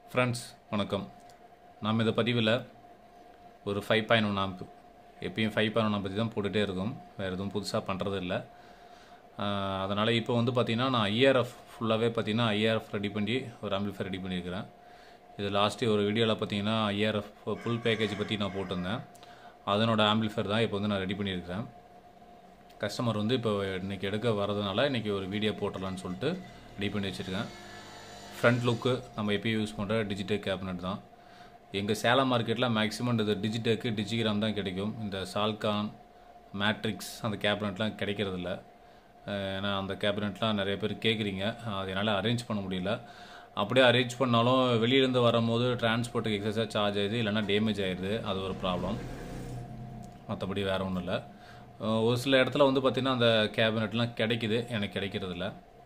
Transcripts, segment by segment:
friends வணக்கம் நாம் இந்த பதிவில் ஒரு ஃபைவ் பாயிண்ட் ஒன் ஆம்ப் எப்பயும் ஃபைவ் பாயிண்ட் ஒன் பற்றி தான் போட்டுகிட்டே இருக்கும் வேறு எதுவும் புதுசாக பண்ணுறது இல்லை அதனால் இப்போ வந்து பார்த்திங்கன்னா நான் ஐஆர்எஃப் ஃபுல்லாகவே பார்த்தீங்கன்னா ஐஆர்எஃப் ரெடி பண்ணி ஒரு ஆம்பிளிஃபை ரெடி பண்ணியிருக்கிறேன் இது லாஸ்ட்டு ஒரு வீடியோவில் பார்த்தீங்கன்னா ஐஆர்எஃப் ஃபுல் பேக்கேஜ் பற்றி நான் போட்டிருந்தேன் அதனோட ஆம்பிளிஃபையர் தான் இப்போ வந்து நான் ரெடி பண்ணியிருக்கிறேன் கஸ்டமர் வந்து இப்போ இன்றைக்கி எடுக்க வரதுனால இன்றைக்கி ஒரு வீடியோ போட்டுடலான்னு சொல்லிட்டு ரெடி பண்ணி வச்சுருக்கேன் ஃப்ரண்ட் லுக்கு நம்ம எப்பயும் யூஸ் பண்ணுற டிஜிட்டல் கேபினட் தான் எங்கள் சேலம் மார்க்கெட்டில் மேக்ஸிமம் இந்த டிஜிடெக்கு டிஜிகிராம் தான் கிடைக்கும் இந்த சால்கான் மேட்ரிக்ஸ் அந்த கேபினட்லாம் கிடைக்கிறதில்ல அஹ் ஏன்னா அந்த கேபினட்லாம் நிறைய பேர் கேட்குறீங்க அது என்னால் அரேஞ்ச் பண்ண முடியல அப்படியே அரேஞ்ச் பண்ணாலும் வெளியிலேருந்து வரும்போது டிரான்ஸ்போர்ட்டுக்கு எக்ஸஸாக சார்ஜ் ஆயிடுது இல்லைன்னா டேமேஜ் ஆயிடுது அது ஒரு ப்ராப்ளம் மற்றபடி வேறு ஒன்றும் இல்லை அஹ் ஒரு சில இடத்துல வந்து பார்த்திங்கன்னா அந்த கேபினட்லாம் கிடைக்குது எனக்கு கிடைக்கிறதில்ல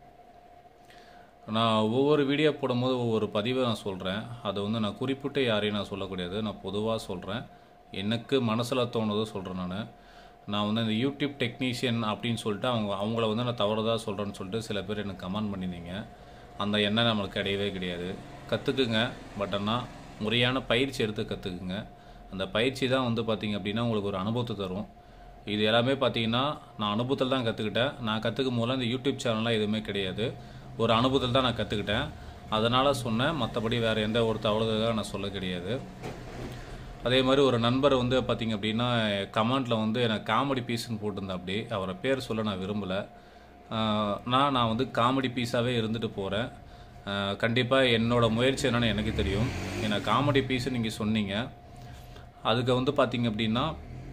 நான் ஒவ்வொரு வீடியோ போடும்போது ஒவ்வொரு பதிவை நான் சொல்கிறேன் அதை வந்து நான் குறிப்பிட்டு யாரையும் நான் சொல்லக்கூடாது நான் பொதுவாக சொல்கிறேன் எனக்கு மனசில் தோணுதோ சொல்கிறேன் நான் நான் வந்து இந்த யூடியூப் டெக்னீஷியன் அப்படின்னு சொல்லிட்டு அவங்க அவங்கள வந்து நான் தவறுதாக சொல்கிறேன்னு சொல்லிட்டு சில பேர் எனக்கு கமெண்ட் பண்ணியிருந்தீங்க அந்த எண்ணம் நம்மளுக்கு கிடையவே கிடையாது கற்றுக்குங்க பட் ஆனால் முறையான பயிற்சி எடுத்து கற்றுக்குங்க அந்த பயிற்சி தான் வந்து பார்த்திங்க அப்படின்னா உங்களுக்கு ஒரு அனுபவத்தை தரும் இது எல்லாமே பார்த்தீங்கன்னா நான் அனுபவத்தில் தான் கற்றுக்கிட்டேன் நான் கற்றுக்கும் போதெல்லாம் இந்த யூடியூப் சேனல்லாம் எதுவுமே கிடையாது ஒரு அனுபவத்தில் தான் நான் கற்றுக்கிட்டேன் அதனால் சொன்னேன் மற்றபடி வேறு எந்த ஒரு தவறுதலாக நான் சொல்ல கிடையாது அதே மாதிரி ஒரு நண்பர் வந்து பார்த்தீங்க அப்படின்னா கமெண்ட்டில் வந்து எனக்கு காமெடி பீஸ்னு போட்டிருந்தேன் அப்படி அவரை பேர் சொல்ல நான் விரும்பலை நான் நான் வந்து காமெடி பீஸாகவே இருந்துட்டு போகிறேன் கண்டிப்பாக என்னோட முயற்சி என்னன்னு எனக்கு தெரியும் ஏன்னா காமெடி பீஸு நீங்கள் சொன்னீங்க அதுக்கு வந்து பார்த்தீங்க அப்படின்னா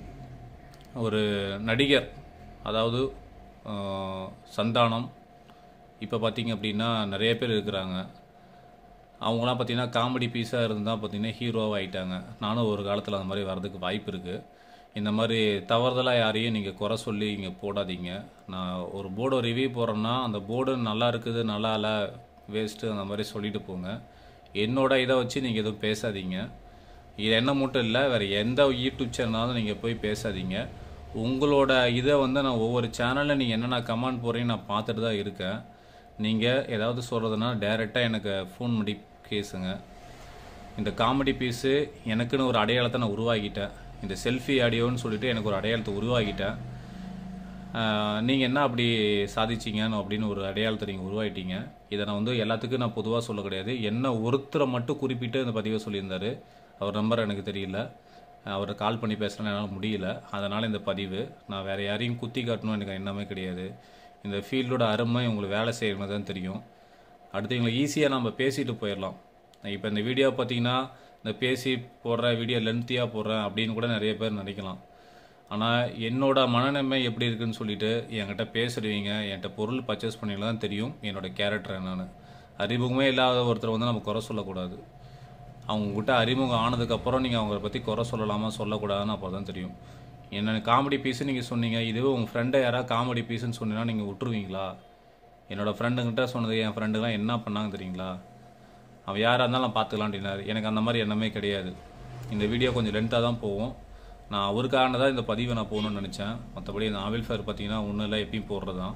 ஒரு நடிகர் அதாவது ஆஹ், சந்தானம் இப்போ பார்த்தீங்க அப்படின்னா நிறைய பேர் இருக்கிறாங்க அவங்களாம் பார்த்தீங்கன்னா காமெடி பீஸாக இருந்தால் பார்த்தீங்கன்னா ஹீரோவாக ஆயிட்டாங்க நானும் ஒரு காலத்தில் அந்த மாதிரி வர்றதுக்கு வாய்ப்பு இருக்குது இந்த மாதிரி தவறுதலாக யாரையும் நீங்கள் குறை சொல்லி இங்கே போடாதீங்க நான் ஒரு போர்டை ரிவ்யூ போடுறேன்னா அந்த போர்டு நல்லா இருக்குது நல்லா இல்லை வேஸ்ட்டு அந்த மாதிரி சொல்லிட்டு போங்க என்னோட இதை வச்சு நீங்கள் எதுவும் பேசாதீங்க இது என்ன மட்டும் இல்லை வேறு எந்த யூடியூப் சேனலாலும் நீங்கள் போய் பேசாதீங்க உங்களோட இதை வந்து நான் ஒவ்வொரு சேனலில் நீங்கள் என்னென்ன கமெண்ட் போடுறீங்கன்னு நான் பார்த்துட்டு தான் இருக்கேன் நீங்கள் ஏதாவது சொல்கிறதுனா டைரெக்டாக எனக்கு ஃபோன் பண்ணி பேசுங்க இந்த காமெடி பீஸு எனக்குன்னு ஒரு அடையாளத்தை நான் உருவாக்கிட்டேன் இந்த செல்ஃபி ஆடியோன்னு சொல்லிட்டு எனக்கு ஒரு அடையாளத்தை உருவாக்கிட்டேன் நீங்கள் என்ன அப்படி சாதிச்சீங்கன்னு அப்படின்னு ஒரு அடையாளத்தை நீங்கள் உருவாக்கிட்டீங்க இதை நான் வந்து எல்லாத்துக்கும் நான் பொதுவாக சொல்ல கிடையாது என்ன ஒருத்தரை மட்டும் குறிப்பிட்டு இந்த பதிவை சொல்லியிருந்தாரு அவர் நம்பர் எனக்கு தெரியல அவரை கால் பண்ணி பேசுகிறேன் என்னால் முடியல அதனால் இந்த பதிவு நான் வேறு யாரையும் குத்தி காட்டணும் எனக்கு எண்ணமே கிடையாது இந்த ஃபீல்டோட அருமை உங்களுக்கு வேலை செய்யணும் தான் தெரியும் அடுத்து எங்களை ஈஸியாக நம்ம பேசிட்டு போயிடலாம் இப்போ இந்த வீடியோ பார்த்தீங்கன்னா இந்த பேசி போடுற வீடியோ லென்த்தியாக போடுறேன் அப்படின்னு கூட நிறைய பேர் நினைக்கலாம் ஆனால் என்னோட மனநிலைமை எப்படி இருக்குன்னு சொல்லிட்டு என்கிட்ட பேசுடுவீங்க என்கிட்ட பொருள் பர்ச்சேஸ் பண்ணிட்டு தான் தெரியும் என்னோட கேரக்டர் என்னன்னு அறிமுகமே இல்லாத ஒருத்தர் வந்து நம்ம குறை சொல்லக்கூடாது அவங்கக்கிட்ட அறிமுகம் ஆனதுக்கப்புறம் நீங்கள் அவங்கள பற்றி குறை சொல்லலாமா சொல்லக்கூடாதுன்னு அப்போ தான் தெரியும் என்ன காமெடி பீஸு நீங்கள் சொன்னீங்க இதுவே உங்கள் ஃப்ரெண்டை யாராவது காமெடி பீஸுன்னு சொன்னீங்கன்னா நீங்கள் விட்டுருவீங்களா என்னோடய ஃப்ரெண்டுங்கிட்ட சொன்னது என் ஃப்ரெண்டுலாம் என்ன பண்ணாங்க தெரியுங்களா அவன் யாராக இருந்தாலும் நான் பார்த்துக்கலாம் அப்படின்னாரு எனக்கு அந்த மாதிரி எண்ணமே கிடையாது இந்த வீடியோ கொஞ்சம் லென்த்தாக தான் போகும் நான் அவருக்காக தான் இந்த பதிவை நான் போகணும்னு நினச்சேன் மற்றபடி இந்த ஆவில் ஃபேர் பார்த்தீங்கன்னா ஒன்றும் இல்லை எப்பயும் போடுறது தான்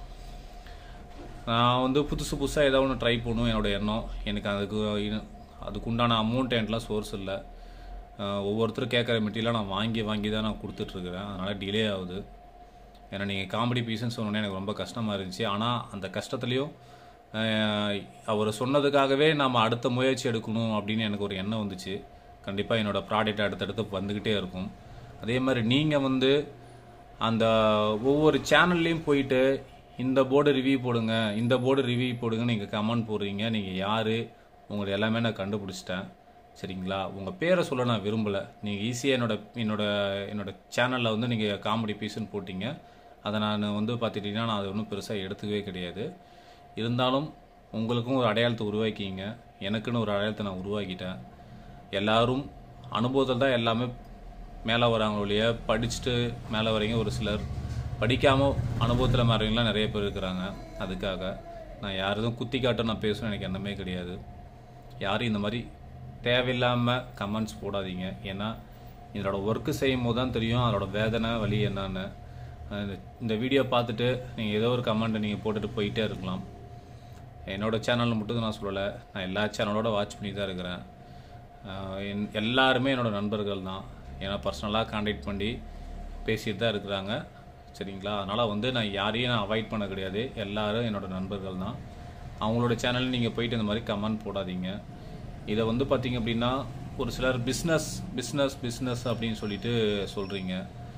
நான் வந்து புதுசு புதுசாக ஏதாவது ஒன்று ட்ரை பண்ணணும் என்னோட எண்ணம் எனக்கு அதுக்கு இன- அதுக்கு உண்டான அமௌண்ட் என்கிட்டலாம் சோர்ஸ் இல்லை அஹ் ஒவ்வொருத்தரும் கேட்குற மெட்டீரியலாக நான் வாங்கி வாங்கி தான் நான் கொடுத்துட்ருக்குறேன் அதனால் டிலே ஆகுது ஏன்னா நீங்கள் காமெடி பீஸ்னு சொன்னோன்னே எனக்கு ரொம்ப கஷ்டமாக இருந்துச்சு ஆனால் அந்த கஷ்டத்துலேயும் அவர் சொன்னதுக்காகவே நம்ம அடுத்த முயற்சி எடுக்கணும் அப்படின்னு எனக்கு ஒரு எண்ணம் வந்துச்சு கண்டிப்பாக என்னோடய ப்ராடக்ட் அடுத்தடுத்து வந்துக்கிட்டே இருக்கும் அதே மாதிரி நீங்கள் வந்து அந்த ஒவ்வொரு சேனல்லையும் போயிட்டு இந்த போர்டு ரிவ்யூ போடுங்க இந்த போர்டு ரிவ்யூ போடுங்க நீங்கள் கமெண்ட் போடுறீங்க நீங்கள் யார் உங்களை எல்லாமே நான் கண்டுபிடிச்சிட்டேன் சரிங்களா உங்கள் பேரை சொல்ல நான் விரும்பலை நீங்கள் ஈஸியாக என்னோட என்னோட என்னோட சேனலில் வந்து நீங்கள் காமெடி பீஸ்னு போட்டீங்க அதை நான் வந்து பார்த்துட்டிங்கன்னா நான் அதை ஒன்றும் பெருசாக எடுத்துக்கவே கிடையாது இருந்தாலும் உங்களுக்கும் ஒரு அடையாளத்தை உருவாக்கிங்க எனக்குன்னு ஒரு அடையாளத்தை நான் உருவாக்கிட்டேன் எல்லாரும் அனுபவத்தில் தான் எல்லாமே மேலே வராங்க ஒழிய படிச்சுட்டு மேலே வரீங்க ஒரு சிலர் படிக்காமல் அனுபவத்தில் மாறவங்களாம் நிறைய பேர் இருக்கிறாங்க அதுக்காக நான் யாரும் குத்தி காட்ட நான் பேசணும் எனக்கு எண்ணமே கிடையாது யாரும் இந்த மாதிரி தேவையில்லாமல் கமெண்ட்ஸ் போடாதீங்க ஏன்னா இதோட ஒர்க்கு செய்யும் போது தான் தெரியும் அதோட வேதனை வலி என்னன்னு அஹ் இந்த- இந்த வீடியோ பார்த்துட்டு நீங்கள் ஏதோ ஒரு கமெண்ட்டை நீங்கள் போட்டுட்டு போயிட்டே இருக்கலாம் என்னோட சேனல் மட்டும் நான் சொல்லலை நான் எல்லா சேனலோட வாட்ச் பண்ணி தான் இருக்கிறேன் ஆஹ் என் எல்லாருமே என்னோட நண்பர்கள் தான் ஏன்னா பர்சனலாக காண்டாக்ட் பண்ணி பேசிட்டு தான் இருக்கிறாங்க சரிங்களா அதனால் வந்து நான் யாரையும் நான் அவாய்ட் பண்ண கிடையாது எல்லாரும் என்னோட நண்பர்கள் தான் அவங்களோட சேனல் நீங்கள் போயிட்டு இந்த மாதிரி கமெண்ட் போடாதீங்க இதை வந்து பார்த்தீங்க அப்படின்னா ஒரு சிலர் பிஸ்னஸ் பிஸ்னஸ் பிஸ்னஸ் அப்படின்னு சொல்லிட்டு சொல்கிறீங்க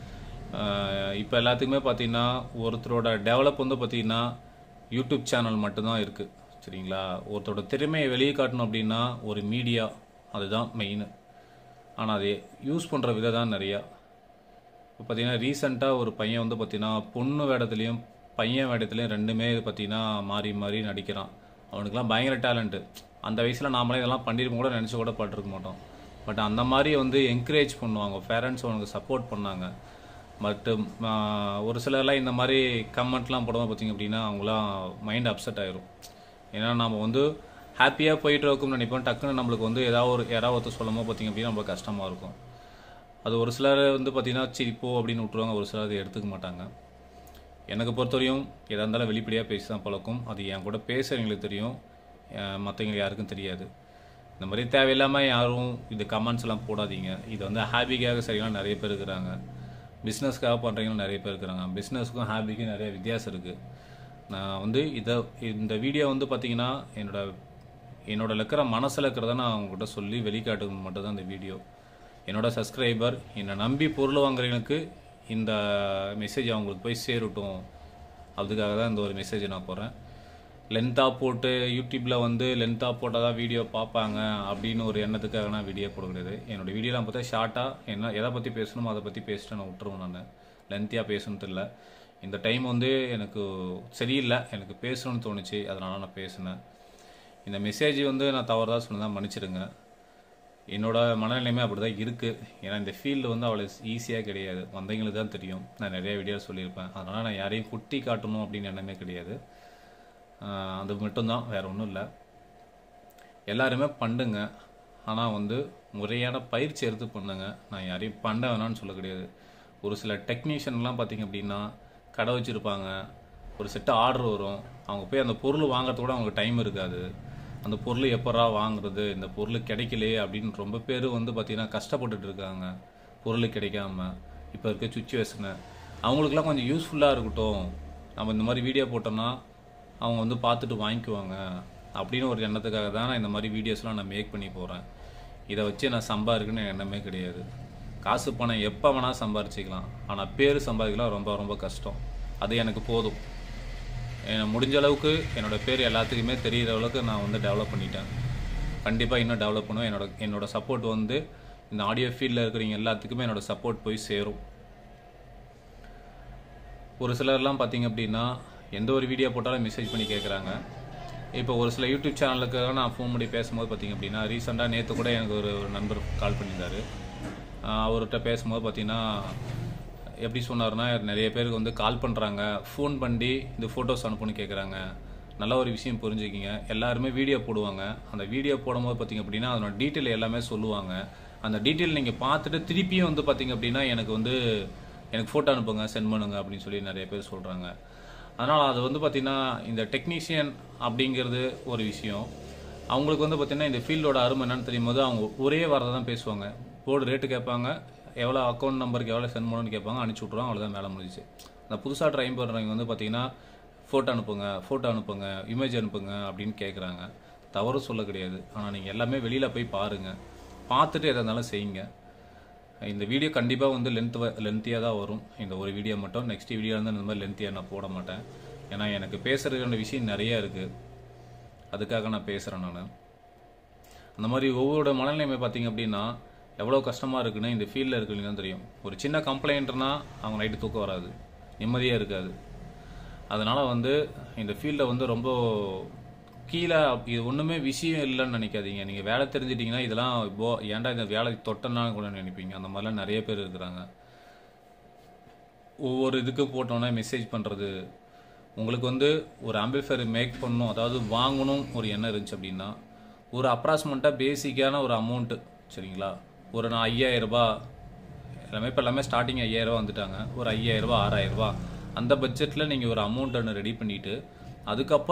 இப்போ எல்லாத்துக்குமே பார்த்தீங்கன்னா ஒருத்தரோட டெவலப் வந்து பார்த்தீங்கன்னா யூடியூப் சேனல் மட்டும்தான் இருக்குது சரிங்களா ஒருத்தரோட திறமையை வெளியே காட்டணும் அப்படின்னா ஒரு மீடியா அதுதான் மெயின் ஆனால் அதை யூஸ் பண்ணுற விதம் தான் நிறையா இப்போ பார்த்தீங்கன்னா ரீசெண்டாக ஒரு பையன் வந்து பார்த்தீங்கன்னா பொண்ணு வேடத்துலையும் பையன் வேடத்துலையும் ரெண்டுமே பார்த்தீங்கன்னா மாறி மாறி நடிக்கிறான் அவனுக்குலாம் பயங்கர டேலண்ட்டு அந்த வயசில் நாமளே இதெல்லாம் பண்ணிருப்போம் கூட நினச்சி கூட பட்டிருக்க மாட்டோம் பட் அந்த மாதிரி வந்து என்கரேஜ் பண்ணுவாங்க பேரண்ட்ஸ் அவனுக்கு சப்போர்ட் பண்ணாங்க பட் ஒரு சிலர்லாம் இந்த மாதிரி கமெண்ட்லாம் போடும்போது பார்த்தீங்க அப்படின்னா அவங்களாம் மைண்ட் அப்செட் ஆயிரும் ஏன்னா நம்ம வந்து ஹாப்பியாக போயிட்டு இருக்கோம்னு நினைப்போம் டக்குன்னு நம்மளுக்கு வந்து ஏதாவது ஒரு யாராவது ஒருத்தர் சொல்லும் போது பார்த்தீங்க அப்படின்னா நம்மளுக்கு கஷ்டமாக இருக்கும் அது ஒரு சிலர் வந்து பார்த்தீங்கன்னா சரி போ அப்படின்னு விட்ருவாங்க ஒரு சிலர் அதை எடுத்துக்க மாட்டாங்க எனக்கு பொறுத்தவரையும் எதாக இருந்தாலும் வெளிப்படையாக பேசி தான் பழக்கம் அது என் கூட பேசுகிறவங்களுக்கு தெரியும் மற்றவங்க யாருக்கும் தெரியாது இந்த மாதிரி தேவையில்லாமல் யாரும் இது கமெண்ட்ஸ் எல்லாம் போடாதீங்க இது வந்து ஹாபிக்காக சரியான நிறைய பேர் இருக்கிறாங்க பிஸ்னஸ்க்காக பண்ணுறவங்களும் நிறைய பேர் இருக்கிறாங்க பிஸ்னஸுக்கும் ஹாபிக்கும் நிறைய வித்தியாசம் இருக்குது நான் வந்து இதை இந்த வீடியோ வந்து பார்த்தீங்கன்னா என்னோட என்னோட இருக்கிற மனசில் இருக்கிறத நான் அவங்ககிட்ட சொல்லி வெளிக்காட்டுறது மட்டும் தான் இந்த வீடியோ என்னோட சப்ஸ்கிரைபர் என்னை நம்பி பொருள் வாங்குறவங்களுக்கு இந்த மெசேஜ் அவங்களுக்கு போய் சேரட்டும் அதுக்காக தான் இந்த ஒரு மெசேஜ் நான் போகிறேன் லென்த்தாக போட்டு யூடியூப்பில் வந்து லென்த்தாக போட்டால் தான் வீடியோ பார்ப்பாங்க அப்படின்னு ஒரு எண்ணத்துக்காக நான் வீடியோ போட கிடையாது என்னோட வீடியோலாம் பார்த்தா ஷார்ட்டாக என்ன எதை பற்றி பேசணுமோ அதை பற்றி பேசிட்டு நான் விட்டுருவேன் நான் லென்த்தியாக பேசணுன்ட்டு இல்லை இந்த டைம் வந்து எனக்கு சரியில்லை எனக்கு பேசணும்னு தோணுச்சு அதனால நான் பேசினேன் இந்த மெசேஜ் வந்து நான் தவறுதா சொன்னதான் மன்னிச்சிடுங்க என்னோட மனநிலைமை அப்படி தான் இருக்குது ஏன்னா இந்த ஃபீல்டு வந்து அவ்வளோ ஈஸியாக கிடையாது வந்தவங்களுக்கு தான் தெரியும் நான் நிறைய வீடியோ சொல்லியிருப்பேன் அதனால் நான் யாரையும் குட்டி காட்டணும் அப்படின்னு எண்ணமே கிடையாது ஆஹ் அது மட்டும்தான் வேறு ஒன்றும் இல்லை எல்லாருமே பண்ணுங்க ஆனால் வந்து முறையான பயிற்சி எடுத்து பண்ணுங்க நான் யாரையும் பண்ண வேணாம்னு சொல்ல கிடையாது ஒரு சில டெக்னீஷியன்லாம் பார்த்தீங்க அப்படின்னா கடை வச்சுருப்பாங்க ஒரு செட்டு ஆர்டர் வரும் அவங்க போய் அந்த பொருள் வாங்குறதுக்கு கூட அவங்களுக்கு டைம் இருக்காது அந்த பொருள் எப்பரா வாங்குறது இந்த பொருள் கிடைக்கலையே அப்படின்னு ரொம்ப பேர் வந்து பார்த்தீங்கன்னா கஷ்டப்பட்டுட்டு இருக்காங்க பொருள் கிடைக்காம இப்போ இருக்க சுச்சுவேஷனை அவங்களுக்குலாம் கொஞ்சம் யூஸ்ஃபுல்லாக இருக்கட்டும் நம்ம இந்த மாதிரி வீடியோ போட்டோம்னா அவங்க வந்து பார்த்துட்டு வாங்கிக்குவாங்க அப்படின்னு ஒரு எண்ணத்துக்காக தான் நான் இந்த மாதிரி வீடியோஸ்லாம் நான் மேக் பண்ணி போகிறேன் இதை வச்சு நான் சம்பாதிக்கணும்னு எண்ணமே கிடையாது காசு பணம் எப்போ வேணால் சம்பாரிச்சிக்கலாம் ஆனால் பேர் சம்பாதிக்கலாம் ரொம்ப ரொம்ப கஷ்டம் அது எனக்கு போதும் என- முடிஞ்ச அளவுக்கு என்னோட பேர் எல்லாத்துக்குமே தெரியிற அளவுக்கு நான் வந்து டெவலப் பண்ணிட்டேன் கண்டிப்பாக இன்னும் டெவலப் பண்ணுவேன் என்னோட என்னோட சப்போர்ட் வந்து இந்த ஆடியோ ஃபீல்டில் இருக்கிறவங்க எல்லாத்துக்குமே என்னோட சப்போர்ட் போய் சேரும் ஒரு சிலர்லாம் பார்த்தீங்க அப்படின்னா எந்த ஒரு வீடியோ போட்டாலும் மெசேஜ் பண்ணி கேட்குறாங்க இப்போ ஒரு சில யூடியூப் சேனலுக்கு நான் ஃபோன் பண்ணி பேசும்போது பார்த்தீங்க அப்படின்னா ரீசெண்டாக நேற்று கூட எனக்கு ஒரு நண்பர் கால் பண்ணியிருந்தாரு ஆஹ் அவர்கிட்ட பேசும்போது பார்த்தீங்கன்னா எப்படி சொன்னார்னா நிறைய பேருக்கு வந்து கால் பண்ணுறாங்க ஃபோன் பண்ணி இந்த ஃபோட்டோஸ் அனுப்புன்னு கேட்குறாங்க நல்ல ஒரு விஷயம் புரிஞ்சுக்கிங்க எல்லாருமே வீடியோ போடுவாங்க அந்த வீடியோ போடும்போது பார்த்தீங்க அப்படின்னா அதனோட டீட்டெயில் எல்லாமே சொல்லுவாங்க அந்த டீட்டெயில் நீங்கள் பார்த்துட்டு திருப்பியும் வந்து பார்த்தீங்க அப்படின்னா எனக்கு வந்து எனக்கு ஃபோட்டோ அனுப்புங்க சென்ட் பண்ணுங்க அப்படின்னு சொல்லி நிறைய பேர் சொல்கிறாங்க அதனால் அது வந்து பார்த்திங்கன்னா இந்த டெக்னீஷியன் அப்படிங்கிறது ஒரு விஷயம் அவங்களுக்கு வந்து பார்த்திங்கன்னா இந்த ஃபீல்டோட அருமை என்னன்னு தெரியும் போது அவங்க ஒரே வாரத்தை தான் பேசுவாங்க போர்டு ரேட்டு கேட்பாங்க எவ்வளோ அக்கௌண்ட் நம்பருக்கு எவ்வளோ சென்ட் பண்ணணும்னு கேட்பாங்க அனுப்பிச்சி விட்ருவாங்க அவ்வளோதான் வேலை முடிஞ்சுச்சு அந்த புதுசாக ட்ரை பண்ணுறவங்க வந்து பார்த்திங்கன்னா ஃபோட்டோ அனுப்புங்க ஃபோட்டோ அனுப்புங்க இமேஜ் அனுப்புங்க அப்படின்னு கேட்குறாங்க தவறு சொல்ல கிடையாது ஆனால் நீங்கள் எல்லாமே வெளியில் போய் பாருங்கள் பார்த்துட்டு எதாக இருந்தாலும் செய்யுங்க இந்த வீடியோ கண்டிப்பாக வந்து லென்த் லென்த்தியாக தான் வரும் இந்த ஒரு வீடியோ மட்டும் நெக்ஸ்ட் வீடியோ வந்து இந்த மாதிரி லென்த்தியாக நான் போட மாட்டேன் ஏன்னா எனக்கு பேசுறதுக்கான விஷயம் நிறைய இருக்குது அதுக்காக நான் பேசுகிறேன் நான் அந்த மாதிரி ஒவ்வொரு மனநிலைமை பார்த்தீங்க அப்படின்னா எவ்வளோ கஷ்டமாக இருக்குன்னு இந்த ஃபீல்டில் இருக்கிறவங்க தான் தெரியும் ஒரு சின்ன கம்ப்ளைண்ட்னா அவங்க நைட்டு தூக்கம் வராது நிம்மதியாக இருக்காது அதனால் வந்து இந்த ஃபீல்டை வந்து ரொம்ப கீழே இது ஒன்றுமே விஷயம் இல்லைன்னு நினைக்காதீங்க நீங்கள் வேலை தெரிஞ்சிட்டிங்கன்னா இதெல்லாம் இப்போ ஏன்டா இந்த வேலை தொட்டனா கூட நினைப்பீங்க அந்த மாதிரிலாம் நிறைய பேர் இருக்கிறாங்க ஒவ்வொரு இதுக்கு போட்டோன்னே மெசேஜ் பண்ணுறது உங்களுக்கு வந்து ஒரு ஆம்பிள்ஃபயர் மேக் பண்ணணும் அதாவது வாங்கணும் ஒரு எண்ணம் இருந்துச்சு அப்படின்னா ஒரு அப்ராக்சிமெண்ட்டாக பேசிக்கான ஒரு அமௌண்ட்டு சரிங்களா ஒரு நான் ஐயாயிரம் ரூபாய் எல்லாமே இப்போ எல்லாமே ஸ்டார்டிங் ஐயாயிரம் ரூபாய் வந்துட்டாங்க ஒரு ஐயாயிரம் ரூபாய் ஆறாயிரம் ரூபாய் அந்த பட்ஜெட்டில் நீங்கள் ஒரு அமௌண்ட் ஒன்று ரெடி பண்ணிவிட்டு அதுக்கப்புறம்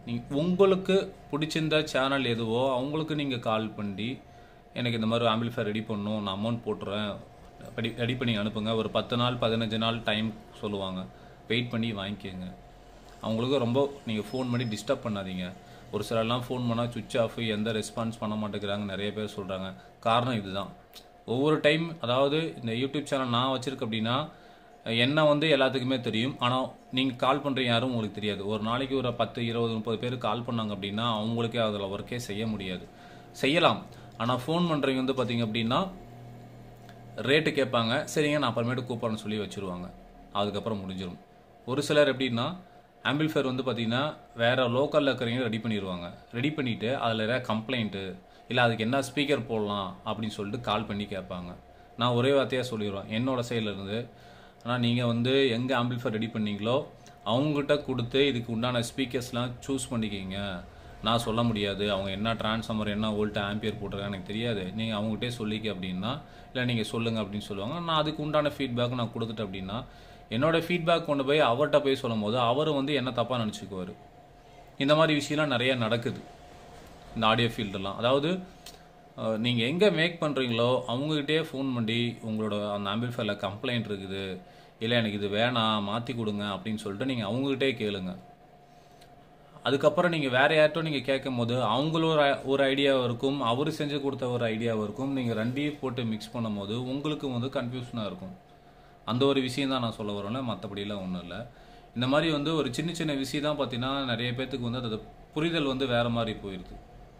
நீங்கள் உங்களுக்கு பிடிச்சிருந்த சேனல் எதுவோ அவங்களுக்கு நீங்கள் கால் பண்ணி எனக்கு இந்த மாதிரி ஆம்பிள்ஃபேர் ரெடி பண்ணணும் நான் அமௌண்ட் போட்டுறேன் ரெடி ரெடி பண்ணி அனுப்புங்க ஒரு பத்து நாள் பதினஞ்சு நாள் டைம் சொல்லுவாங்க வெயிட் பண்ணி வாங்கிக்கோங்க அவங்களுக்கு ரொம்ப நீங்கள் ஃபோன் பண்ணி டிஸ்டர்ப் பண்ணாதீங்க ஒரு சிலர்லாம் ஃபோன் பண்ணால் சுவிட்ச் ஆஃப் எந்த ரெஸ்பான்ஸ் பண்ண மாட்டேங்கிறாங்க நிறைய பேர் சொல்கிறாங்க காரணம் இதுதான் ஒவ்வொரு டைம் அதாவது இந்த யூடியூப் சேனல் நான் வச்சுருக்கேன் அப்படின்னா என்ன வந்து எல்லாத்துக்குமே தெரியும் ஆனால் நீங்கள் கால் பண்ணுறீங்க யாரும் உங்களுக்கு தெரியாது ஒரு நாளைக்கு ஒரு பத்து இருபது முப்பது பேர் கால் பண்ணாங்க அப்படின்னா அவங்களுக்கே அதில் ஒர்க்கே செய்ய முடியாது செய்யலாம் ஆனால் ஃபோன் பண்ணுறவங்க வந்து பார்த்தீங்க அப்படின்னா ரேட்டு கேட்பாங்க சரிங்க நான் அப்புறமேட்டு கூப்பிட்றேன்னு சொல்லி வச்சுருவாங்க அதுக்கப்புறம் முடிஞ்சிடும் ஒரு சிலர் எப்படின்னா ஆம்பிள்ஃபேர் வந்து பார்த்தீங்கன்னா வேறு லோக்கலில் இருக்கிறவங்க ரெடி பண்ணிடுவாங்க ரெடி பண்ணிவிட்டு அதில் ஏதாவது கம்ப்ளைண்ட்டு இல்லை அதுக்கு என்ன ஸ்பீக்கர் போடலாம் அப்படின்னு சொல்லிட்டு கால் பண்ணி கேட்பாங்க நான் ஒரே வார்த்தையாக சொல்லிடுவேன் என்னோட சைடில் இருந்து ஆனால் நீங்கள் வந்து எங்கே ஆம்பிள்ஃபேர் ரெடி பண்ணீங்களோ அவங்ககிட்ட கொடுத்து இதுக்கு உண்டான ஸ்பீக்கர்ஸ்லாம் சூஸ் பண்ணிக்கிங்க நான் சொல்ல முடியாது அவங்க என்ன டிரான்ஸ்ஃபார்மர் என்ன வோல்ட் ஆம்பியர் போட்டிருக்காங்க எனக்கு தெரியாது நீங்கள் அவங்ககிட்டே சொல்லிக்க அப்படின்னா இல்லை நீங்கள் சொல்லுங்கள் அப்படின்னு சொல்லுவாங்க நான் அதுக்கு உண்டான ஃபீட்பேக் நான் கொடுத்துட்டேன் அப்படின்னா என்னோட ஃபீட்பேக் கொண்டு போய் அவர்கிட்ட போய் சொல்லும் போது அவர் வந்து என்ன தப்பாக நினச்சிக்குவார் இந்த மாதிரி விஷயம்லாம் நிறைய நடக்குது இந்த ஆடியோ ஃபீல்டெல்லாம் அதாவது நீங்கள் எங்கே மேக் பண்ணுறீங்களோ அவங்ககிட்டயே ஃபோன் பண்ணி உங்களோட அந்த ஆம்பிள்ஃபேரில் கம்ப்ளைண்ட் இருக்குது இல்லை எனக்கு இது வேணாம் மாற்றி கொடுங்க அப்படின்னு சொல்லிட்டு நீங்கள் அவங்ககிட்டே கேளுங்க அதுக்கப்புறம் நீங்கள் வேறு யார்ட்டும் நீங்கள் கேட்கும் போது அவங்களும் ஒரு ஒரு ஐடியாவும் இருக்கும் அவர் செஞ்சு கொடுத்த ஒரு ஐடியாவும் இருக்கும் நீங்கள் ரெண்டையும் போட்டு மிக்ஸ் பண்ணும் போது உங்களுக்கு வந்து கன்ஃபியூஷனாக இருக்கும் அந்த ஒரு விஷயம் தான் நான் சொல்ல வரேன்ல மற்றபடிலாம் ஒன்றும் இல்லை இந்த மாதிரி வந்து ஒரு சின்ன சின்ன விஷயம் தான் பார்த்தீங்கன்னா நிறைய பேர்த்துக்கு வந்து அது புரிதல் வந்து வேறு மாதிரி போயிடுது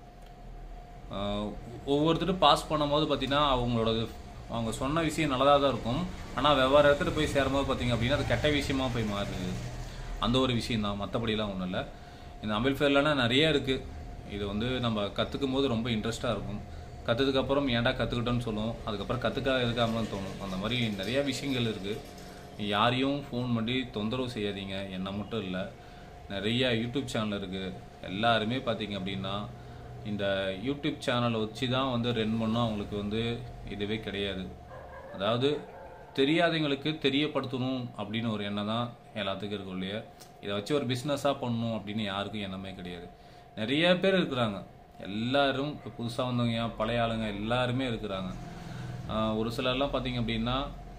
ஒவ்வொருத்தரும் பாஸ் பண்ணும்போது பார்த்தீங்கன்னா அவங்களோட அவங்க சொன்ன விஷயம் நல்லதாக தான் இருக்கும் ஆனால் வெவ்வேறு இடத்துல போய் சேரும்போது பார்த்தீங்க அப்படின்னா அது கெட்ட விஷயமா போய் மாறுது அந்த ஒரு விஷயம் தான் மற்றபடிலாம் ஒன்றும் இல்லை இந்த அம்பிள்ஃபேர்லாம் நிறைய இருக்குது இது வந்து நம்ம கற்றுக்கும் போது ரொம்ப இன்ட்ரெஸ்ட்டாக இருக்கும் கற்றுதுக்கு அப்புறம் ஏன்டா கற்றுக்கிட்டோன்னு சொல்லுவோம் அதுக்கப்புறம் கற்றுக்கா இருக்காமலாம் தோணும் அந்த மாதிரி நிறைய விஷயங்கள் இருக்குது யாரையும் ஃபோன் பண்ணி தொந்தரவு செய்யாதீங்க என்ன மட்டும் இல்லை நிறைய யூடியூப் சேனல் இருக்குது எல்லாருமே பார்த்தீங்க அப்படின்னா இந்த யூடியூப் சேனலை வச்சு தான் வந்து ரன் பண்ணோம் அவங்களுக்கு வந்து இதுவே கிடையாது அதாவது தெரியாதவங்களுக்கு தெரியப்படுத்தணும் அப்படின்னு ஒரு எண்ணம் தான் எல்லாத்துக்கும் இருக்கும் இல்லையா இதை வச்சு ஒரு பிஸ்னஸாக பண்ணணும் அப்படின்னு யாருக்கும் எண்ணமே கிடையாது நிறைய பேர் இருக்கிறாங்க எல்லாரும் இப்போ புதுசாக வந்தவங்க பழைய ஆளுங்க எல்லாருமே இருக்கிறாங்க ஒரு சிலர்லாம் பார்த்தீங்க அப்படின்னா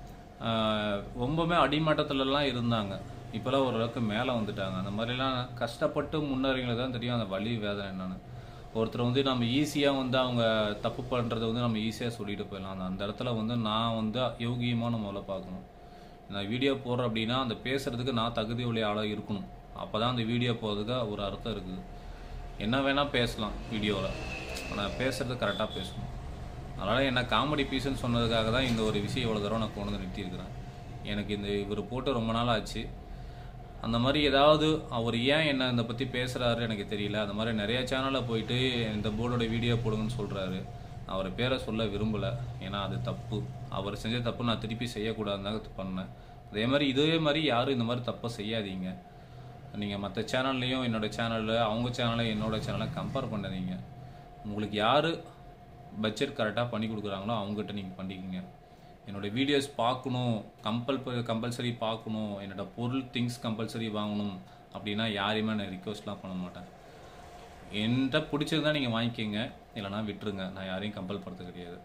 ரொம்பவுமே அடிமட்டத்துலலாம் இருந்தாங்க இப்போலாம் ஓரளவுக்கு மேலே வந்துட்டாங்க அந்த மாதிரிலாம் கஷ்டப்பட்டு முன்னேறவங்களுக்கு தான் தெரியும் அந்த வலி வேதனை என்னன்னு ஒருத்தர் வந்து நம்ம ஈஸியாக வந்து அவங்க தப்பு பண்ணுறதை வந்து நம்ம ஈஸியாக சொல்லிட்டு போயிடலாம் அந்த அந்த இடத்துல வந்து நான் வந்து யோகியமான முதல்ல பார்க்கணும் நான் வீடியோ போடுறேன் அப்படின்னா அந்த பேசுகிறதுக்கு நான் தகுதி உள்ள ஆளாக இருக்கணும் அப்போ தான் அந்த வீடியோ போகிறதுக்கு ஒரு அர்த்தம் இருக்குது என்ன வேணால் பேசலாம் வீடியோவில் ஆனால் பேசுகிறது கரெக்டாக பேசணும் அதனால் என்ன காமெடி பீஸ்ன்னு சொன்னதுக்காக தான் இந்த ஒரு விஷயம் இவ்வளோ தடவை நான் கொண்டு வந்து நிறுத்தியிருக்கிறேன் எனக்கு இந்த இவர் போட்டு ரொம்ப நாள் ஆச்சு அந்த மாதிரி ஏதாவது அவர் ஏன் என்ன இதை பற்றி பேசுகிறாரு எனக்கு தெரியல அந்த மாதிரி நிறைய சேனலில் போயிட்டு இந்த போர்டோட வீடியோ போடுங்கன்னு சொல்கிறாரு அவர் பேரை சொல்ல விரும்பலை ஏன்னா அது தப்பு அவர் செஞ்ச தப்பு நான் திருப்பி செய்யக்கூடாதுன்னு பண்ணேன் அதே மாதிரி இதே மாதிரி யாரும் இந்த மாதிரி தப்பை செய்யாதீங்க நீங்கள் மற்ற சேனல்லையும் என்னோட சேனலில் அவங்க சேனலை என்னோட சேனலை கம்பேர் பண்ணாதீங்க உங்களுக்கு யார் பட்ஜெட் கரெக்டாக பண்ணி கொடுக்குறாங்களோ அவங்ககிட்ட நீங்கள் பண்ணிக்கோங்க என்னோட வீடியோஸ் பார்க்கணும் கம்பல் கம்பல்சரி பார்க்கணும் என்னோட பொருள் திங்ஸ் கம்பல்சரி வாங்கணும் அப்படின்னா யாரையுமே நான் ரிக்வஸ்ட்லாம் பண்ண மாட்டேன் என்கிட்ட பிடிச்சிருந்தா நீங்கள் வாங்கிக்கோங்க இல்லைனா விட்டுருங்க நான் யாரையும் கம்பல் பண்ணுறது கிடையாது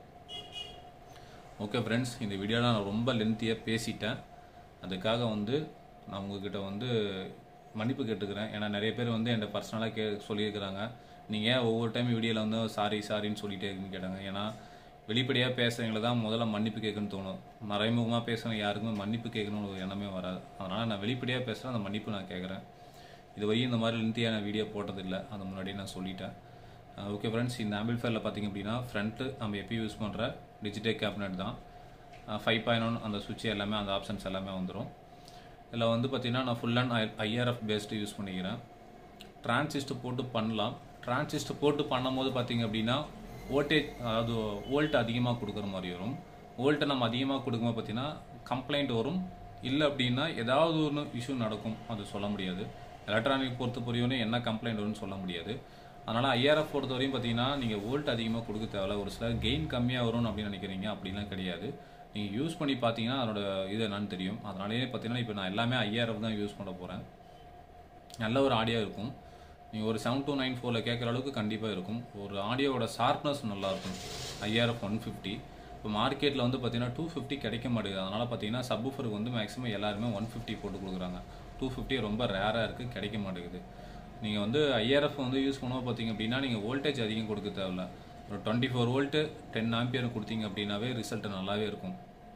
ஓகே ஃப்ரெண்ட்ஸ் இந்த வீடியோவில் நான் ரொம்ப லென்த்தியாக பேசிட்டேன் அதுக்காக வந்து நான் உங்ககிட்ட வந்து மன்னிப்பு கேட்டுக்கிறேன் ஏன்னா நிறைய பேர் வந்து என்கிட்ட பர்சனலாக கே சொல்லியிருக்கிறாங்க நீங்கள் ஏன் ஒவ்வொரு டைம் வீடியோவில் வந்து சாரி சாரின்னு சொல்லிட்டே இருக்குன்னு கேட்டாங்க ஏன்னா வெளிப்படையாக பேசுகிறவங்கள தான் முதல்ல மன்னிப்பு கேட்கணும்னு தோணும் மறைமுகமாக பேசுகிறவங்க யாருக்குமே மன்னிப்பு கேட்கணும்னு ஒரு எண்ணமே வராது அதனால் நான் வெளிப்படையாக பேசுகிறேன் அந்த மன்னிப்பு நான் கேட்குறேன் இது வரையும் இந்த மாதிரி லென்த்தியாக நான் வீடியோ போட்டதில்லை அது முன்னாடியே நான் சொல்லிட்டேன் ஓகே ஃப்ரெண்ட்ஸ் இந்த ஆம்பிள்ஃபேரில் பார்த்தீங்க அப்படின்னா ஃப்ரண்ட்டு நம்ம எப்பயும் யூஸ் பண்ணுற டிஜிட்டல் கேபினட் தான் ஃபைவ் பாயிண்ட் ஒன் அந்த சுவிட்ச் எல்லாமே அந்த ஆப்ஷன்ஸ் எல்லாமே வந்துடும் இதில் வந்து பார்த்தீங்கன்னா நான் full and IRF based use பண்ணிக்கிறேன் டிரான்சிஸ்ட் போட்டு பண்ணலாம் டிரான்சிஸ்ட் போட்டு பண்ணும்போது பார்த்தீங்க அப்படின்னா வோல்டேஜ் அதாவது வோல்ட் அதிகமாக கொடுக்குற மாதிரி வரும் வோல்ட்டை நம்ம அதிகமாக கொடுக்கும்போது பார்த்தீங்கன்னா கம்ப்ளைண்ட் வரும் இல்லை அப்படின்னா ஏதாவது ஒன்று இஷ்யூ நடக்கும் அது சொல்ல முடியாது எலக்ட்ரானிக் பொறுத்த பொறியோன்னு என்ன கம்ப்ளைண்ட் வரும்னு சொல்ல முடியாது அதனால் ஐஆர்எஃப் பொறுத்த வரையும் பார்த்தீங்கன்னா நீங்கள் வோல்ட் அதிகமாக கொடுக்க தேவையில்ல ஒரு சில கெயின் கம்மியாக வரும் அப்படின்னு நினைக்கிறீங்க அப்படிலாம் கிடையாது நீங்கள் யூஸ் பண்ணி பார்த்தீங்கன்னா அதனோட இது என்னன்னு தெரியும் அதனாலேயே பார்த்தீங்கன்னா இப்போ நான் எல்லாமே ஐஆர்எஃப் தான் யூஸ் பண்ண போகிறேன் நல்ல ஒரு ஆடியோ இருக்கும் நீங்கள் ஒரு செவன் டூ நைன் ஃபோரில் கேட்குற அளவுக்கு கண்டிப்பாக இருக்கும் ஒரு ஆடியோவோட ஷார்ப்னஸ் நல்லாயிருக்கும் ஐஆர்எஃப் ஒன் ஃபிஃப்டி இப்போ மார்க்கெட்டில் வந்து பார்த்தீங்கன்னா டூ ஃபிஃப்டி கிடைக்க மாட்டேங்குது அதனால் பார்த்தீங்கன்னா சப்ஃபருக்கு வந்து மேக்ஸிமம் எல்லாருமே ஒன் ஃபிஃப்டி போட்டு கொடுக்குறாங்க டூ ஃபிஃப்டி ரொம்ப ரேராக இருக்குது கிடைக்க மாட்டேங்குது நீங்கள் வந்து ஐஆர்எஃப் வந்து யூஸ் பண்ணுவோம் பார்த்தீங்க அப்படின்னா நீங்கள் வோல்டேஜ் அதிகம் கொடுக்க தேவையில்ல ஒரு twenty four volt ten ampere கொடுத்தீங்க அப்படின்னாவே ரிசல்ட் நல்லாவே இருக்கும்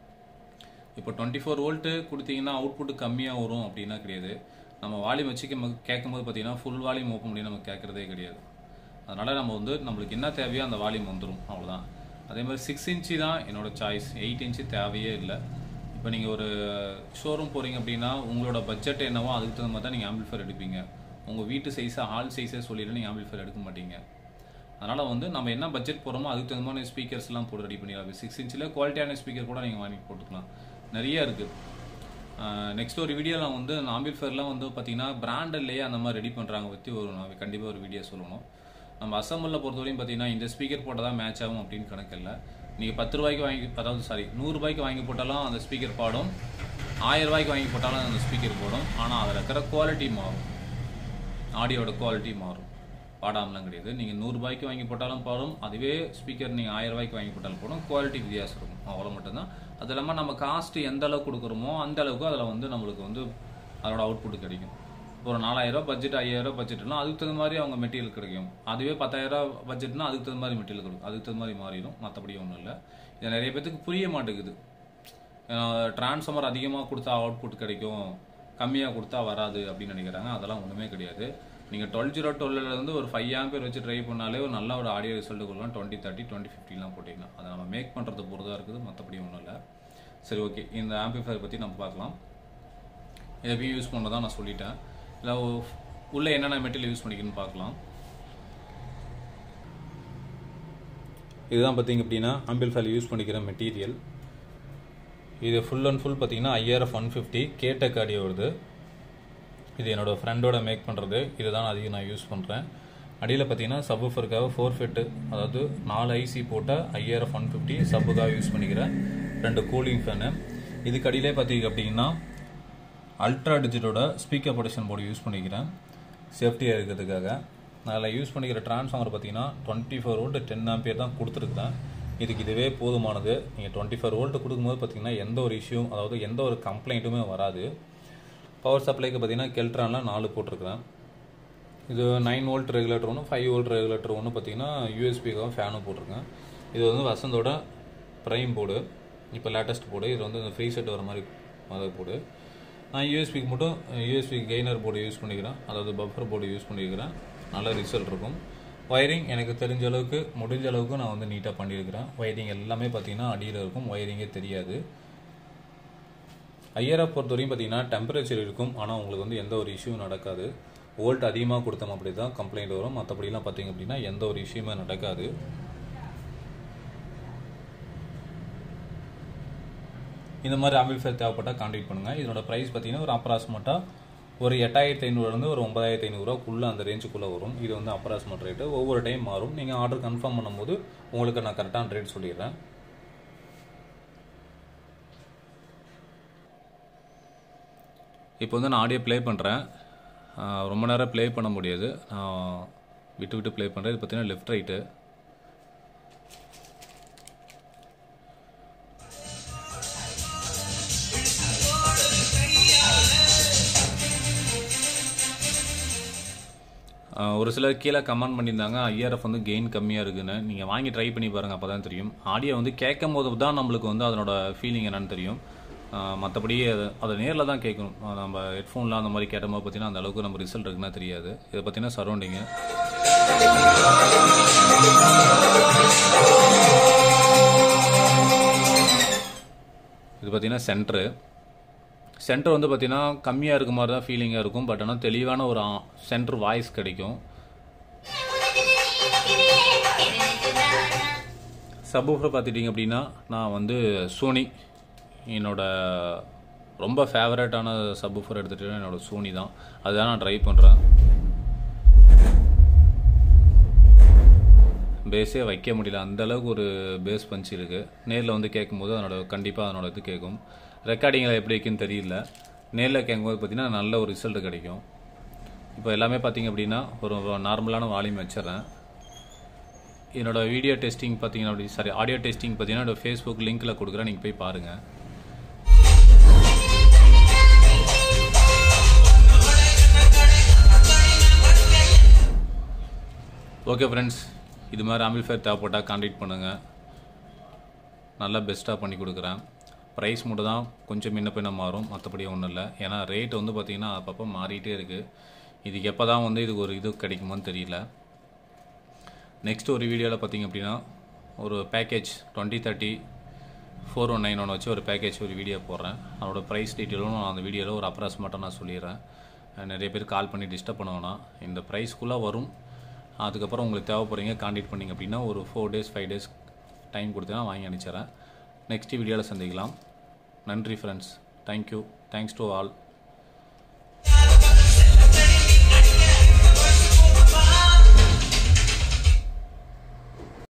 இப்போ டுவெண்ட்டி ஃபோர் வோல்ட்டு கொடுத்தீங்கன்னா அவுட்புட் கம்மியாக வரும் அப்படின்னா கிடையாது நம்ம வால்யூம் வச்சு கேட்கும்போது பார்த்தீங்கன்னா ஃபுல் வால்யூம் ஓப்பன் பண்ணி நம்ம கேட்குறதே கிடையாது அதனால் நம்ம வந்து நம்மளுக்கு என்ன தேவையோ அந்த வால்யூம் வந்துடும் அவ்வளோதான் அதே மாதிரி சிக்ஸ் இன்ச்சு தான் என்னோட சாய்ஸ் எயிட் இன்ச்சு தேவையே இல்லை இப்போ நீங்கள் ஒரு ஷோரூம் போகிறீங்க அப்படின்னா உங்களோட பட்ஜெட் என்னவோ அதுக்கு தகுந்த மாதிரி தான் நீங்கள் ஆம்பிள்ஃபயர் எடுப்பீங்க உங்கள் வீட்டு சைஸை ஹால் சைஸே சொல்லிட்டு நீங்கள் ஆம்பிள்ஃபயர் எடுக்க மாட்டீங்க அதனால் வந்து நம்ம என்ன பட்ஜெட் போகிறோமோ அதுக்கு தகுந்த மாதிரி ஸ்பீக்கர்ஸ்லாம் போட்டு ரெடி பண்ணிடலாம் சிக்ஸ் இன்ச்சில் குவாலிட்டியான ஸ்பீக்கர் கூட நீங்கள் வாங்கி போட்டுக்கலாம் நிறைய இருக்குது நெக்ஸ்ட் ஒரு வீடியோவில் வந்து ஆம்பிள்ஃபயர்லாம் வந்து பார்த்தீங்கன்னா பிராண்டட்லேயே அந்த மாதிரி ரெடி பண்ணுறாங்க பற்றி ஒரு நான் கண்டிப்பாக ஒரு வீடியோ சொல்லணும் நம்ம அசம்பிளில் பொறுத்தவரையும் பார்த்தீங்கன்னா இந்த ஸ்பீக்கர் போட்டால் தான் மேட்ச் ஆகும் அப்படின்னு கணக்கு இல்லை நீங்கள் பத்து ரூபாய்க்கு வாங்கி அதாவது சாரி நூறுரூபாய்க்கு வாங்கி போட்டாலும் அந்த ஸ்பீக்கர் பாடும் ஆயிரம் ரூபாய்க்கு வாங்கி போட்டாலும் அந்த ஸ்பீக்கர் போடும் ஆனால் அதில் இருக்கிற குவாலிட்டி மாறும் ஆடியோட குவாலிட்டி மாறும் பாடாமலாம் கிடையாது நீங்கள் நூறுரூபாய்க்கு வாங்கி போட்டாலும் பாடும் அதுவே ஸ்பீக்கர் நீங்கள் ஆயிரம் ரூபாய்க்கு வாங்கி போட்டாலும் போடும் குவாலிட்டி வித்தியாசம் இருக்கும் அவ்வளோ மட்டும்தான் அது இல்லாமல் நம்ம காஸ்ட் எந்த அளவுக்கு கொடுக்குறோமோ அந்த அளவுக்கு அதில் வந்து நம்மளுக்கு வந்து அதோட அவுட்புட் கிடைக்கும் ஒரு நாலாயிரம் பட்ஜெட் ஐயாயிரம் பட்ஜெட்னா அதுக்கு தகுந்த மாதிரி அவங்க மெட்டீரியல் கிடைக்கும் அதுவே பத்தாயிரம் பட்ஜெட்னா அதுக்கு தகுந்த மாதிரி மெட்டீரியல் கிடைக்கும் அதுக்கு தகுந்த மாதிரி மாறிடும் மற்றபடி ஒன்றும் இல்லை இது நிறைய பேத்துக்கு புரிய மாட்டேங்குது டிரான்ஸ்ஃபார்மர் அதிகமாக கொடுத்தா அவுட்புட் கிடைக்கும் கம்மியாக கொடுத்தா வராது அப்படின்னு நினைக்கிறாங்க அதெல்லாம் ஒன்றுமே கிடையாது நீங்கள் டுவெல் ஜீரோ டுவெல்லேருந்து ஒரு ஃபைவ் ஆம்பியர் வச்சு ட்ரை பண்ணாலே ஒரு நல்ல ஒரு ஆடியோ ரிசல்ட் கொடுக்கலாம் டுவெண்ட்டி தேர்ட்டி டுவெண்ட்டி ஃபிஃப்டிலாம் போட்டிங்கன்னா அதை நம்ம மேக் பண்ணுறது பொறுத்தாக இருக்குது மற்றபடி ஒன்றும் இல்லை சரி ஓகே இந்த ஆம்பிஃபயர் பற்றி நம்ம பார்க்கலாம் இதை எப்படி யூஸ் பண்ணதான் நான் சொல்லிட்டேன் இல்லை உள்ளே என்னென்ன மெட்டீரியல் யூஸ் பண்ணிக்கணும்னு பார்க்கலாம் இதுதான் பார்த்தீங்க அப்படின்னா ஆம்பிள்ஃபயர் யூஸ் பண்ணிக்கிற மெட்டீரியல் இது ஃபுல் அண்ட் ஃபுல் பார்த்தீங்கன்னா ஐஆர்எஃப் ஒன் ஃபிஃப்டி கேடெக் ஆடியோ வருது இது என்னோடய ஃப்ரெண்டோட மேக் பண்ணுறது இதை தான் அதிகம் நான் யூஸ் பண்ணுறேன் அடியில் பார்த்தீங்கன்னா சப்ஃபருக்காக ஃபோர் ஃபிட்டு அதாவது நாலு ஐசி போட்ட ஐஆர்எஃப் ஒன் ஃபிஃப்டி சப்புக்காக யூஸ் பண்ணிக்கிறேன் ரெண்டு கூலிங் ஃபேனு இதுக்கு அடியிலே பார்த்தீங்க அப்படின்னா அல்ட்ரா டிஜிட்டோட ஸ்பீக்கர் ப்ரொடக்ஷன் போர்டு யூஸ் பண்ணிக்கிறேன் சேஃப்டியாக இருக்கிறதுக்காக அதில் யூஸ் பண்ணிக்கிற டிரான்ஸ்ஃபார்மர் பார்த்தீங்கன்னா twenty four volt ten ampere தான் கொடுத்துருக்குறேன் இதுக்கு இதுவே போதுமானது நீங்கள் டுவெண்ட்டி ஃபோர் வோல்ட் கொடுக்கும்போது பார்த்தீங்கன்னா எந்த ஒரு இஷ்யூ அதாவது எந்த ஒரு கம்ப்ளைண்ட்டுமே வராது பவர் சப்ளைக்கு பார்த்தீங்கன்னா கெல்ட்ரானில் நாலு போட்டிருக்கிறேன் இது நைன் வோல்ட் ரெகுலேட்டர் ஒன்று ஃபைவ் வோல்ட் ரெகுலேட்டர் ஒன்று பார்த்தீங்கன்னா யூஎஸ்பிக்காக ஃபேனும் போட்டிருக்கேன் இது வந்து வசந்தோட ப்ரைம் போர்டு இப்போ லேட்டஸ்ட் போர்டு இது வந்து இந்த ஃப்ரீ செட் வர மாதிரி மதர் போர்டு நான் யூஎஸ்பிக்கு மட்டும் யூஎஸ்பி கெய்னர் போர்டு யூஸ் பண்ணிக்கிறேன் அதாவது பஃபர் போர்டு யூஸ் பண்ணிக்கிறேன் நல்ல ரிசல்ட் இருக்கும் ஒயரிங் எனக்கு தெரிஞ்ச அளவுக்கு முடிஞ்ச அளவுக்கு நான் வந்து நீட்டாக பண்ணியிருக்கிறேன் ஒயரிங் எல்லாமே பார்த்தீங்கன்னா அடியில் இருக்கும் ஒயரிங்கே தெரியாது ஐயரை பொறுத்த வரையும் பார்த்தீங்கன்னா டெம்பரேச்சர் இருக்கும் ஆனால் உங்களுக்கு வந்து எந்த ஒரு இஷ்யூ நடக்காது வோல்ட் அதிகமாக கொடுத்தோம் அப்படி தான் கம்ப்ளைண்ட் வரும் மற்றபடிலாம் பார்த்தீங்க அப்படின்னா எந்த ஒரு இஷ்யூமே நடக்காது இந்த மாதிரி ஆம்பிள்ஃபயர் தேவைப்பட்டால் கான்டாக்ட் பண்ணுங்கள் இதனோட ப்ரைஸ் பார்த்தீங்கன்னா ஒரு அப்ராக்சிமேட்டாக ஒரு எட்டாயிரத்தி ஐநூறுலேருந்து ஒரு ஒன்பதாயிரத்தி ஐநூறுரூவாக்குள்ளே அந்த ரேஞ்சுக்குள்ளே வரும் இது வந்து அப்ராக்சிமேட் ரேட்டு ஒவ்வொரு டைம் மாறும் நீங்கள் ஆர்டர் கன்ஃபார்ம் பண்ணும்போது உங்களுக்கு நான் கரெக்டான ரேட் சொல்லிடுறேன் இப்போ வந்து நான் ஆடியோ ப்ளே பண்ணுறேன் ரொம்ப நேரம் ப்ளே பண்ண முடியாது நான் விட்டு விட்டு ப்ளே பண்ணுறேன் இது பார்த்தீங்கன்னா லெஃப்ட் ரைட்டு ஒரு சிலர் கீழே கமெண்ட் பண்ணியிருந்தாங்க ஐஆர்எஃப் வந்து கெயின் கம்மியாக இருக்குன்னு நீங்கள் வாங்கி ட்ரை பண்ணி பாருங்கள் அப்போ தான் தெரியும் ஆடியோ வந்து கேட்கும் போது தான் நம்மளுக்கு வந்து அதனோட ஃபீலிங் என்னன்னு தெரியும் மற்றபடி அதை அதை நேரில் தான் கேட்கணும் நம்ம ஹெட்ஃபோனில் அந்த மாதிரி கேட்டபோது பார்த்தீங்கன்னா அந்த அளவுக்கு நம்ம ரிசல்ட் இருக்குன்னா தெரியாது இதை பார்த்தீங்கன்னா சரௌண்டிங்கு இது பார்த்தீங்கன்னா சென்ட்ரு சென்டர் வந்து பார்த்தீங்கன்னா கம்மியாக இருக்க மாதிரி தான் ஃபீலிங்காக இருக்கும் பட் ஆனால் தெளிவான ஒரு சென்டர் வாய்ஸ் கிடைக்கும் சப்வூஃபர் பார்த்துட்டிங்க அப்படின்னா நான் வந்து சோனி என்னோட ரொம்ப ஃபேவரட்டான சப்வூஃபர் எடுத்துகிட்டு என்னோட சோனி தான் அதுதான் நான் ட்ரை பண்ணுறேன் பேஸே வைக்க முடியல அந்த அளவுக்கு ஒரு பேஸ் பஞ்ச் இருக்குது நேரில் வந்து கேட்கும்போது அதனோட கண்டிப்பாக அதனோட இது கேட்கும் ரெக்கார்டிங்கில் எப்படி இருக்குன்னு தெரியல நேரில் கேட்கும்போது பார்த்தீங்கன்னா நல்ல ஒரு ரிசல்ட் கிடைக்கும் இப்போ எல்லாமே பார்த்தீங்க அப்படின்னா ஒரு நார்மலான வால்யூம் வச்சிடுறேன் என்னோட வீடியோ டெஸ்டிங் பார்த்தீங்கன்னா அப்படி சாரி ஆடியோ டெஸ்டிங் பார்த்தீங்கன்னா என்னோட ஃபேஸ்புக் லிங்க்கில் கொடுக்குறேன் நீங்கள் போய் பாருங்கள் ஓகே ஃப்ரெண்ட்ஸ் இது மாதிரி ஆம்பிள்ஃபேர் தேவைப்பட்டால் கான்டாக்ட் பண்ணுங்கள் நல்லா பெஸ்ட்டாக பண்ணி கொடுக்குறேன் ப்ரைஸ் மட்டும் தான் கொஞ்சம் முன்ன பின்ன மாறும் மற்றபடி ஒன்றும் இல்லை ஏன்னா ரேட் வந்து பார்த்திங்கன்னா அப்பப்போ மாறிட்டே இருக்குது இதுக்கு எப்போ தான் வந்து இதுக்கு ஒரு இது கிடைக்குமோன்னு தெரியல நெக்ஸ்ட் ஒரு வீடியோவில் பார்த்தீங்க அப்படின்னா ஒரு package twenty thirty four one nine one வச்சு ஒரு பேக்கேஜ் ஒரு வீடியோ போடுறேன் அதோட ப்ரைஸ் டீட்டெயிலும் நான் அந்த வீடியோவில் ஒரு அப்ராஸ் மட்டும் நான் சொல்லிடுறேன் நிறைய பேர் கால் பண்ணி டிஸ்டர்ப் பண்ணுவேன்னா இந்த ப்ரைஸ்க்குள்ளே வரும் அதுக்கப்புறம் உங்களுக்கு தேவைப்படுறீங்க காண்டாக்ட் பண்ணிங்க அப்படின்னா ஒரு four days five days time கொடுத்தீங்கன்னா வாங்கி அனுப்பிச்சிடறேன் நெக்ஸ்ட் வீடியோவில் சந்திக்கலாம் நன்றி friends thank you thanks to all